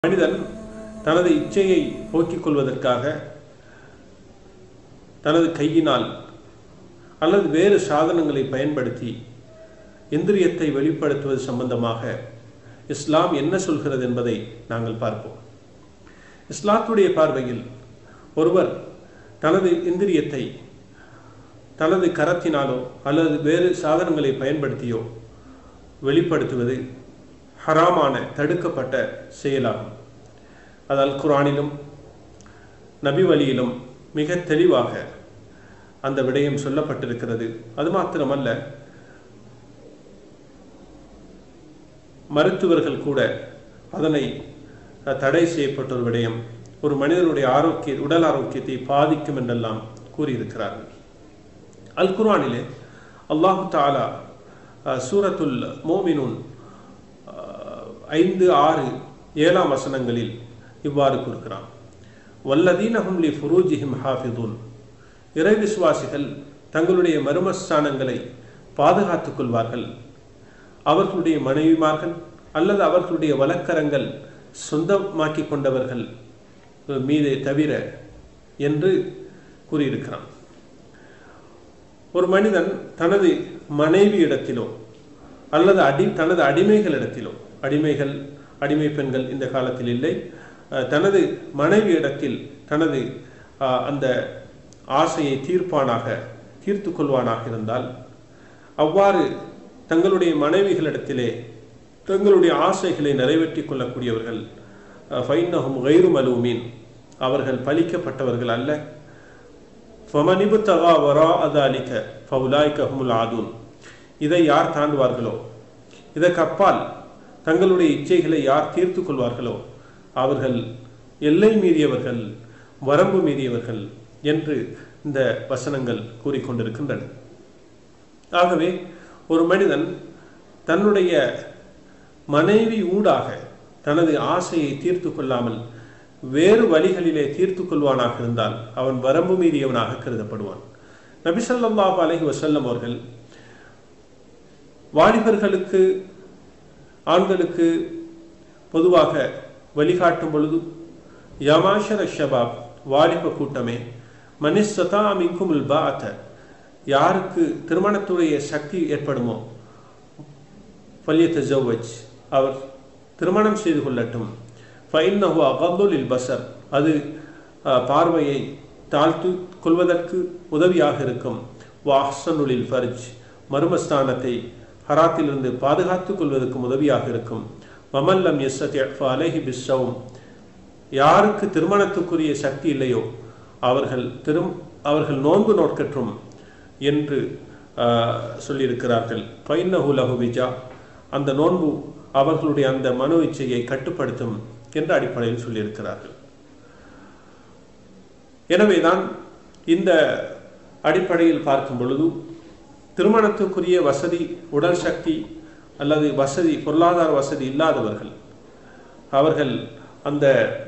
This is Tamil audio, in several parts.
மனிதன் தனது இச்சையை போக்கிக் கொள்வதற்காக தனது கையினால் அல்லது வேறு சாதனங்களை பயன்படுத்தி இந்திரியத்தை வெளிப்படுத்துவது சம்பந்தமாக இஸ்லாம் என்ன சொல்கிறது என்பதை நாங்கள் பார்ப்போம் இஸ்லாத்துடைய பார்வையில் ஒருவர் தனது இந்திரியத்தை தனது கரத்தினாலோ அல்லது வேறு சாதனங்களை பயன்படுத்தியோ வெளிப்படுத்துவது ஹராமான தடுக்கப்பட்ட செயலாகும் அதால் குரானிலும் நபி வழியிலும் மிக தெளிவாக அந்த விடயம் சொல்லப்பட்டிருக்கிறது அது மாத்திரமல்ல மருத்துவர்கள் கூட அதனை தடை செய்யப்பட்ட ஒரு விடயம் ஒரு மனிதனுடைய ஆரோக்கிய உடல் ஆரோக்கியத்தை பாதிக்கும் என்றெல்லாம் கூறியிருக்கிறார்கள் அல் குர்ஆனிலே அல்லாஹு தாலா சூரத்துல் மோமினுன் ஐந்து ஆறு ஏழாம் வசனங்களில் இவ்வாறு கூறுகிறான் வல்லதீனஹும் லி ஃபுரூஜிஹிம் ஹாஃபிதுன் இறை விசுவாசிகள் தங்களுடைய மர்மஸ்தானங்களை பாதுகாத்துக் கொள்வார்கள் அவர்களுடைய மனைவிமார்கள் அல்லது அவர்களுடைய வழக்கரங்கள் சொந்தமாக்கி கொண்டவர்கள் மீதே தவிர என்று கூறியிருக்கிறான் ஒரு மனிதன் தனது மனைவி இடத்திலோ அல்லது அடி தனது அடிமைகளிடத்திலோ அடிமைகள் அடிமை பெண்கள் இந்த காலத்தில் இல்லை தனது மனைவி இடத்தில் தனது அந்த ஆசையை தீர்ப்பானாக தீர்த்து கொள்வானாக இருந்தால் அவ்வாறு தங்களுடைய மனைவிகளிடத்திலே தங்களுடைய ஆசைகளை நிறைவேற்றி கொள்ளக்கூடியவர்கள் ஃபைன்னஹும் கைரு மலூமீன் அவர்கள் பலிக்கப்பட்டவர்கள் அல்ல ஃபமனிபு தகா வரா அதாலிக்க ஃபவுலாய்கஹுமுல் ஆதூன் இதை யார் தாண்டுவார்களோ இதற்கு அப்பால் தங்களுடைய இச்சைகளை யார் தீர்த்து கொள்வார்களோ அவர்கள் எல்லை மீறியவர்கள் வரம்பு மீறியவர்கள் என்று இந்த வசனங்கள் கூறிக்கொண்டிருக்கின்றன ஆகவே ஒரு மனிதன் தன்னுடைய மனைவி ஊடாக தனது ஆசையை தீர்த்து கொள்ளாமல் வேறு வழிகளிலே தீர்த்து கொள்வானாக இருந்தால் அவன் வரம்பு மீறியவனாக கருதப்படுவான் நபிசல்லாஹ் அலஹி வசல்லம் அவர்கள் வாலிபர்களுக்கு ஆண்களுக்கு பொதுவாக வழிகாட்டும் பொழுது யமாஷர ஷபாப் வாலிப கூட்டமே மனிஸ்தா மிக்கும் பாத்த யாருக்கு திருமணத்துடைய சக்தி ஏற்படுமோ பல்யத்த ஜவ்வஜ் அவர் திருமணம் செய்து கொள்ளட்டும் ஃபைன்னஹு அகதுலில் பசர் அது பார்வையை தாழ்த்து கொள்வதற்கு உதவியாக இருக்கும் வாஹ்சனுலில் ஃபர்ஜ் மர்மஸ்தானத்தை ஹராத்திலிருந்து பாதுகாத்துக் கொள்வதற்கும் உதவியாக இருக்கும் மமல்லம் எஸ் அலேஹி பிஸ்ஸவும் யாருக்கு திருமணத்துக்குரிய சக்தி இல்லையோ அவர்கள் திரும் அவர்கள் நோன்பு நோக்கற்றும் என்று சொல்லியிருக்கிறார்கள் பைன்னஹு லஹு விஜா அந்த நோன்பு அவர்களுடைய அந்த மனோ இச்சையை கட்டுப்படுத்தும் என்ற அடிப்படையில் சொல்லியிருக்கிறார்கள் எனவேதான் இந்த அடிப்படையில் பார்க்கும் பொழுது திருமணத்துக்குரிய வசதி உடல் சக்தி அல்லது வசதி பொருளாதார வசதி இல்லாதவர்கள் அவர்கள் அந்த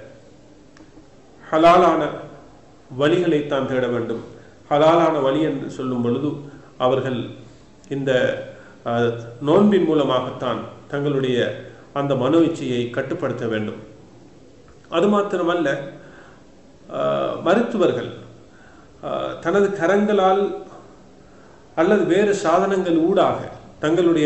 ஹலாலான வழிகளைத்தான் தேட வேண்டும் ஹலாலான வழி என்று சொல்லும் பொழுது அவர்கள் இந்த நோன்பின் மூலமாகத்தான் தங்களுடைய அந்த மனோ இச்சையை கட்டுப்படுத்த வேண்டும் அது மாத்திரமல்ல மருத்துவர்கள் தனது கரங்களால் அல்லது வேறு சாதனங்கள் ஊடாக தங்களுடைய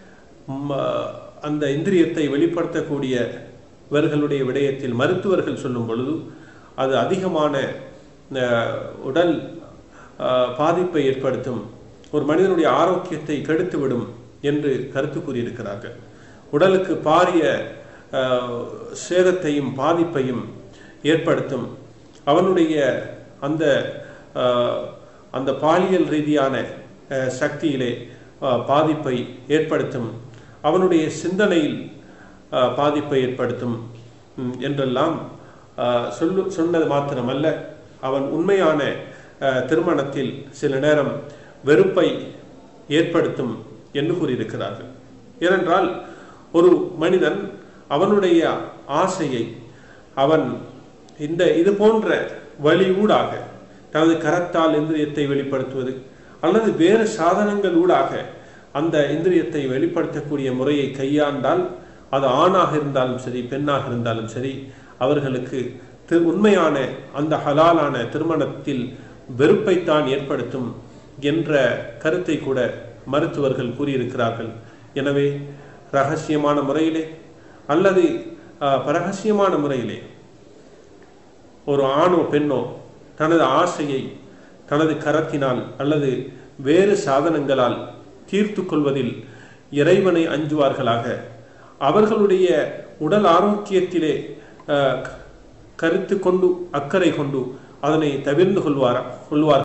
அந்த இந்திரியத்தை வெளிப்படுத்தக்கூடியவர்களுடைய விடயத்தில் மருத்துவர்கள் சொல்லும் பொழுது அது அதிகமான உடல் பாதிப்பை ஏற்படுத்தும் ஒரு மனிதனுடைய ஆரோக்கியத்தை கெடுத்துவிடும் என்று கருத்து கூறியிருக்கிறார்கள் உடலுக்கு பாரிய சேதத்தையும் பாதிப்பையும் ஏற்படுத்தும் அவனுடைய அந்த அந்த பாலியல் ரீதியான சக்தியிலே பாதிப்பை ஏற்படுத்தும் அவனுடைய சிந்தனையில் பாதிப்பை ஏற்படுத்தும் என்றெல்லாம் சொல்லு சொன்னது மாத்திரமல்ல அவன் உண்மையான திருமணத்தில் சில நேரம் வெறுப்பை ஏற்படுத்தும் என்று கூறியிருக்கிறார்கள் ஏனென்றால் ஒரு மனிதன் அவனுடைய ஆசையை அவன் இந்த இது போன்ற வழி ஊடாக தனது கரத்தால் இந்திரியத்தை வெளிப்படுத்துவது அல்லது வேறு சாதனங்கள் ஊடாக அந்த இந்திரியத்தை வெளிப்படுத்தக்கூடிய முறையை கையாண்டால் அது ஆணாக இருந்தாலும் சரி பெண்ணாக இருந்தாலும் சரி அவர்களுக்கு தி- உண்மையான அந்த ஹலாலான திருமணத்தில் வெறுப்பைத்தான் ஏற்படுத்தும் என்ற கருத்தை கூட மருத்துவர்கள் கூறியிருக்கிறார்கள் எனவே ரகசியமான முறையிலே அல்லது அஹ், பரகசியமான முறையிலே ஒரு ஆணோ பெண்ணோ தனது ஆசையை தனது கரத்தினால் அல்லது வேறு சாதனங்களால் தீர்த்து கொள்வதில் இறைவனை அஞ்சுவார்களாக அவர்களுடைய உடல் ஆரோக்கியத்திலே அஹ், கருத்து கொண்டு அக்கறை கொண்டு அதனை தவிர்ந்து கொள்வார் கொள்வார்